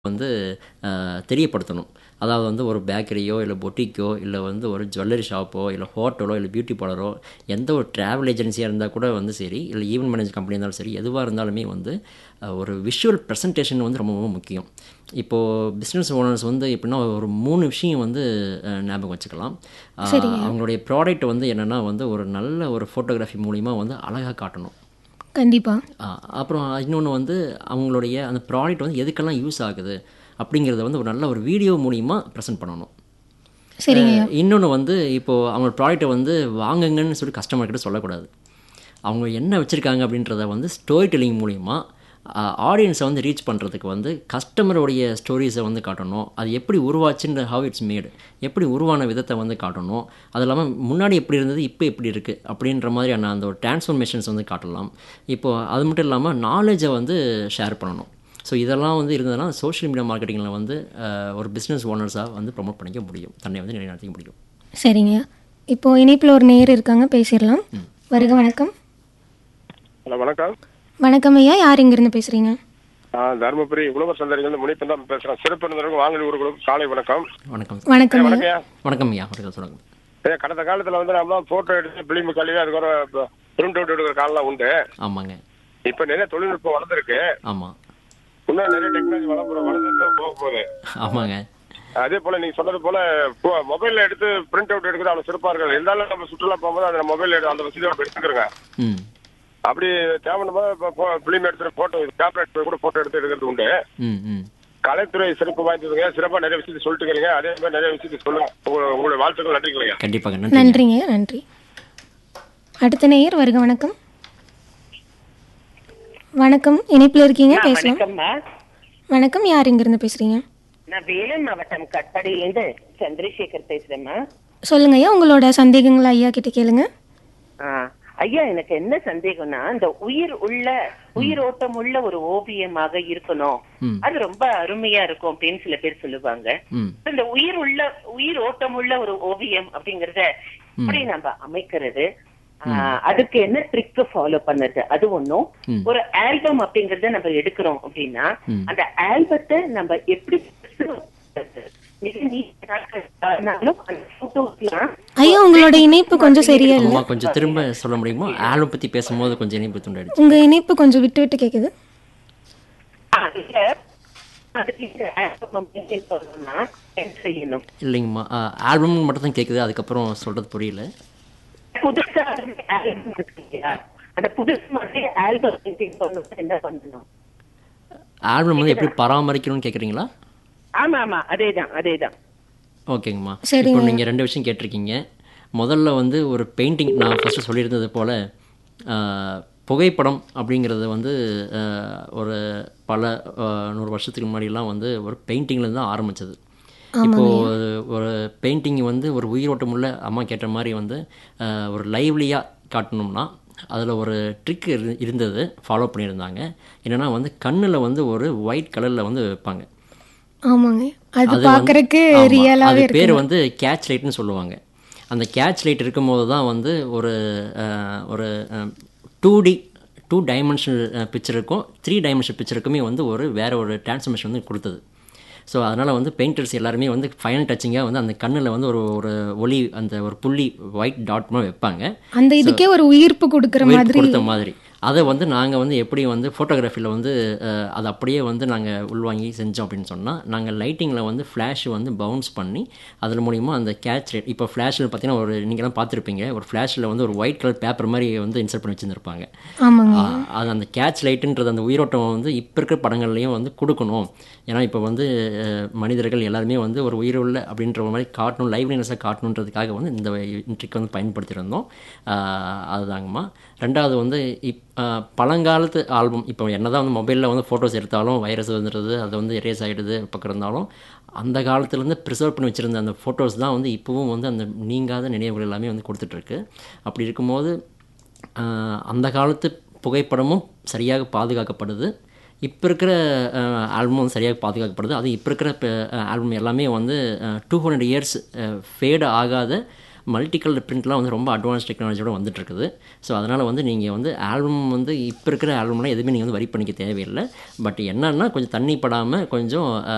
வந்து அஹ், தெரியப்படுத்தணும் அதாவது வந்து ஒரு பேக்கரியோ இல்லை பொட்டிக்கோ இல்லை வந்து ஒரு ஜுவல்லரி ஷாப்போ இல்லை ஹோட்டலோ இல்லை பியூட்டி பார்லரோ எந்த ஒரு ட்ராவல் ஏஜென்சியாக இருந்தால் கூட வந்து சரி இல்லை ஈவென்ட் மேனேஜ் கம்பெனி இருந்தாலும் சரி எதுவாக இருந்தாலுமே வந்து அஹ், ஒரு விஷுவல் ப்ரெசன்டேஷன் வந்து ரொம்ப ரொம்ப முக்கியம் இப்போது பிஸ்னஸ் ஓனர்ஸ் வந்து எப்படின்னா ஒரு மூணு விஷயம் வந்து அஹ், ஞாபகம் வச்சுக்கலாம் அஹ், அவங்களுடைய ப்ராடக்ட் வந்து என்னென்னா வந்து ஒரு நல்ல ஒரு ஃபோட்டோகிராஃபி மூலிமா வந்து அழகாக காட்டணும் கண்டிப்பா ஆ, அப்புறம் இன்னொன்று வந்து அவங்களுடைய அந்த ப்ராடக்ட் வந்து எதுக்கெல்லாம் யூஸ் ஆகுது அப்படிங்கிறத வந்து ஒரு நல்ல ஒரு வீடியோ மூலிமா ப்ரெசென்ட் பண்ணணும் சரிங்க இன்னொன்று வந்து இப்போது அவங்க ப்ராடக்ட்டை வந்து வாங்குங்கன்னு சொல்லி கஸ்டமர் கிட்ட சொல்லக்கூடாது அவங்க என்ன வச்சுருக்காங்க அப்படின்றத வந்து ஸ்டோரி டெல்லிங் மூலிமா ஆடியன்ஸை வந்து ரீச் பண்ணுறதுக்கு வந்து கஸ்டமருடைய ஸ்டோரிஸை வந்து காட்டணும் அது எப்படி உருவாச்சுன்ற ஹவ் இட்ஸ் மேடு எப்படி உருவான விதத்தை வந்து காட்டணும் அது இல்லாமல் முன்னாடி எப்படி இருந்தது இப்போ எப்படி இருக்குது அப்படின்ற மாதிரியான அந்த ஒரு டிரான்ஸ்ஃபர்மேஷன்ஸ் வந்து காட்டலாம் இப்போது அது மட்டும் இல்லாமல் நாலேஜை வந்து ஷேர் பண்ணணும் ஸோ இதெல்லாம் வந்து இருந்ததுன்னா சோஷியல் மீடியா மார்க்கெட்டிங்கில் வந்து அஹ், ஒரு பிஸ்னஸ் ஓனர்ஸாக வந்து ப்ரொமோட் பண்ணிக்க முடியும் தன்னை வந்து நிலைநாட்டிக்க முடியும் சரிங்க இப்போ இணைப்பில் ஒரு நேர் இருக்காங்க பேசிடலாம் வருக வணக்கம் ஹலோ வணக்கம் வணக்கம் ஐயா யார் இங்கிருந்து பேசுறீங்க நான் தருமபுரி உழவர் சந்தையிலிருந்து முனிப்பன் தான் பேசுறேன் சிறப்பு இருந்தவர்கள் வாங்கல் ஊர்களுக்கு காலை வணக்கம் வணக்கம் வணக்கம் ஐயா வணக்கம்யா வணக்கம் ஐயா வணக்கம் சொல்லுங்கள் ஏ, கடந்த காலத்துல வந்து நம்ம போட்டோ எடுத்து பிலிம் கழுவி அதுக்கு ஒரு பிரிண்ட் அவுட் எடுக்கிற காலம்லாம் உண்டு ஆமாங்க இப்ப நிறைய தொழில்நுட்பம் வளர்ந்துருக்கு ஆமாம் இன்னும் நிறைய டெக்னாலஜி வளர்ப்புற வளர்ந்துட்டு தான் போக போகுது ஆமாங்க அதே போல நீங்க சொன்னது போல போ- மொபைல்ல எடுத்து பிரிண்ட் அவுட் எடுக்கிறது அவ்வளவு சிறப்பா இருக்கு இருந்தாலும் நம்ம சுற்றுலா போகும்போது அந்த மொபைல் அந்த வசதியோட எடுத்துக்கிறோங்க ம் அப்படி தேவையான பிலிம் எடுத்துட்டு போட்டோ டேப்லெட் கூட போட்டோ எடுத்து எடுக்கிறது உண்டு ம் ம் கலைத்துறை சிறப்பு வாய்ந்ததுங்க சிறப்பா நிறைய விஷயத்தை சொல்லிட்டு இருக்கீங்க அதே மாதிரி நிறைய விஷயத்தை சொல்லுங்க உங்க- உங்களுடைய வாழ்த்துக்கள் நன்றிங்க கண்டிப்பாக நன்றி நன்றிங்க ஐயா, நன்றி அடுத்த நேயர் வருக வணக்கம் வணக்கம் இணைப்பில் இருக்கீங்க பேசலாம் வணக்கம்மா வணக்கம் யார் இங்கிருந்து பேசுறீங்க நான் வேலூர் மாவட்டம் கட்பாடியிலிருந்து சந்திரசேகர் பேசுறேம்மா சொல்லுங்க ஐயா உங்களோட சந்தேகங்களை ஐயா கிட்ட கேளுங்க ஆ, ஐயா எனக்கு என்ன சந்தேகம்னா இந்த உயிர் உள்ள உயிரோட்டம் உள்ள ஒரு ஓவியமாக இருக்கணும் ம். அது ரொம்ப அருமையா இருக்கும் அப்படின்னு சில பேர் சொல்லுவாங்க ம் இந்த உயிர் உள்ள உயிர் ஓட்டம் உள்ள ஒரு ஓவியம் அப்படிங்கறத எப்படி நம்ம அமைக்கிறது ஆ, அதுக்கு என்ன ட்ரிக் ஃபாலோ பண்ணது அது ஒண்ணும் ம். ஒரு ஆல்பம் அப்படிங்கறத நம்ம எடுக்கிறோம் அப்படின்னா ம். அந்த ஆல்பத்தை நம்ம எப்படி preserve மிக நீட்டாலும் அந்த போட்டோஸ்லாம் ஐயா உங்களோட இணைப்பு கொஞ்சம் சரியா இல்லை அம்மா கொஞ்சம் திரும்ப சொல்ல முடியுமா ஆல்பம் பற்றி பேசும்போது கொஞ்சம் இணைப்பு துண்டாயிடுச்சு உங்க இணைப்பு கொஞ்சம் விட்டு விட்டு கேக்குது அதுல அதுக்கு இந்த ஆல்பம் maintain பண்ணணும்னா என்ன செய்யணும் இல்லைங்கம்மா ஆல்பம் மட்டும் தான் கேட்குது அதுக்கப்புறம் சொல்கிறது புரியல புதுசா ஆல்பம் இருக்கு இல்லையா அந்த புதுசு மாதிரி ஆல்பம் மெயின்டைன் பண்ணணும் என்ன பண்ணணும் ஆல்பம் வந்து எப்படி பராமரிக்கணும்னு கேட்குறீங்களா ஆமா ஆமா அதேதான் அதேதான் ஓகேங்கம்மா சரிங்க. இப்போ நீங்கள் ரெண்டு விஷயம் கேட்டிருக்கீங்க முதல்ல வந்து ஒரு பெயிண்டிங் நான் ஃபஸ்ட்டு சொல்லியிருந்தது போல் புகைப்படம் அப்படிங்கிறது வந்து ஆஹ், ஒரு பல ஆஹ், நூறு வருஷத்துக்கு முன்னாடிலாம் வந்து ஒரு பெயிண்டிங்லேருந்து தான் ஆரம்பிச்சது இப்போது ஒரு பெயிண்டிங் வந்து ஒரு உயிரோட்டம் உள்ள அம்மா கேட்ட மாதிரி வந்து ஆஹ், ஒரு லைவ்லியாக காட்டணும்னா அதில் ஒரு ட்ரிக் இருந்தது ஃபாலோ பண்ணியிருந்தாங்க என்னென்னா வந்து கண்ணில் வந்து ஒரு ஒயிட் கலரில் வந்து வைப்பாங்க ஆமாங்க அது அது வந்து- பாக்குறதுக்கு ஆமா, ரியலாவே அது இருக்கு பேர் வந்து கேட்ச் லைட்னு சொல்லுவாங்க அந்த கேட்ச் லைட் இருக்கும்போது தான் வந்து ஒரு அஹ், ஒரு two D two dimensional picture இருக்கும் த்ரீ டைமென்ஷனல் பிக்சருக்குமே வந்து ஒரு வேற ஒரு டிரான்ஸ்ஃபர்மேஷன் வந்து கொடுத்தது ஸோ அதனால் வந்து பெயிண்டர்ஸ் எல்லாருமே வந்து ஃபைனல் டச்சிங்காக வந்து அந்த கண்ணில் வந்து ஒரு ஒரு ஒளி அந்த ஒரு புள்ளி ஒயிட் டாட் மாதிரி வைப்பாங்க அந்த இதுக்கே ஒரு உயிர்ப்பு கொடுக்கிற உயிர் மாதிரி கொடுத்த மாதிரி அதை வந்து நாங்கள் வந்து எப்படி வந்து ஃபோட்டோகிராஃபியில் வந்து அஹ், அதை அப்படியே வந்து நாங்கள் உள்வாங்கி செஞ்சோம் அப்படின்னு சொன்னால் நாங்கள் லைட்டிங்கில் வந்து ஃப்ளாஷ் வந்து பவுன்ஸ் பண்ணி அதில் மூலிமா அந்த கேட்ச் ரேட் இப்போ ஃப்ளாஷில் பார்த்தீங்கன்னா ஒரு நீங்களாம் பார்த்துருப்பீங்க ஒரு ஃப்ளாஷில் வந்து ஒரு ஒயிட் கலர் பேப்பர் மாதிரி வந்து இன்சர்ட் பண்ணி வச்சுருந்துருப்பாங்க ஆமாங்க அது அந்த கேட்ச் லைட்டுன்றது அந்த உயிரோட்டம் வந்து இப்போ இருக்கிற படங்கள்லையும் வந்து கொடுக்கணும் ஏன்னா இப்போ வந்து அஹ், மனிதர்கள் எல்லாருமே வந்து ஒரு உயிருள்ள அப்படின்ற மாதிரி காட்டணும் லைவ்லினஸை காட்டணுன்றதுக்காக வந்து இந்த ட்ரிக் வந்து பயன்படுத்தியிருந்தோம் அஹ், அதுதாங்கம்மா ரெண்டாவது வந்து இப் அஹ், பழங்காலத்து ஆல்பம் இப்போ என்னதான் வந்து மொபைலில் வந்து ஃபோட்டோஸ் எடுத்தாலும் வைரஸ் வந்துடுது அது வந்து எரேஸ் ஆகிடுது பக்கம் இருந்தாலும் அந்த காலத்துலேருந்து ப்ரிசர்வ் பண்ணி வச்சுருந்த அந்த ஃபோட்டோஸ் தான் வந்து இப்போவும் வந்து அந்த நீங்காத நினைவுகள் எல்லாமே வந்து கொடுத்துட்ருக்கு அப்படி இருக்கும்போது ஆஹ் அந்த காலத்து புகைப்படமும் சரியாக பாதுகாக்கப்படுது இப்போ இருக்கிற ஆல்பமும் சரியாக பாதுகாக்கப்படுது அது இப்போ இருக்கிற ஆல்பம் எல்லாமே வந்து டூ ஹண்ட்ரட் இயர்ஸ் ஃபேடு ஆகாத மல்டி கலர் பிரிண்ட்லாம் வந்து ரொம்ப அட்வான்ஸ் டெக்னாலஜியோட வந்துட்டு இருக்குது ஸோ அதனால் வந்து நீங்கள் வந்து ஆல்பம் வந்து இப்போ இருக்கிற ஆல்பம்லாம் எதுவுமே நீங்கள் வந்து வரி பண்ணிக்க தேவையில்லை பட் என்னன்னா கொஞ்சம் தண்ணி படாமல் கொஞ்சம்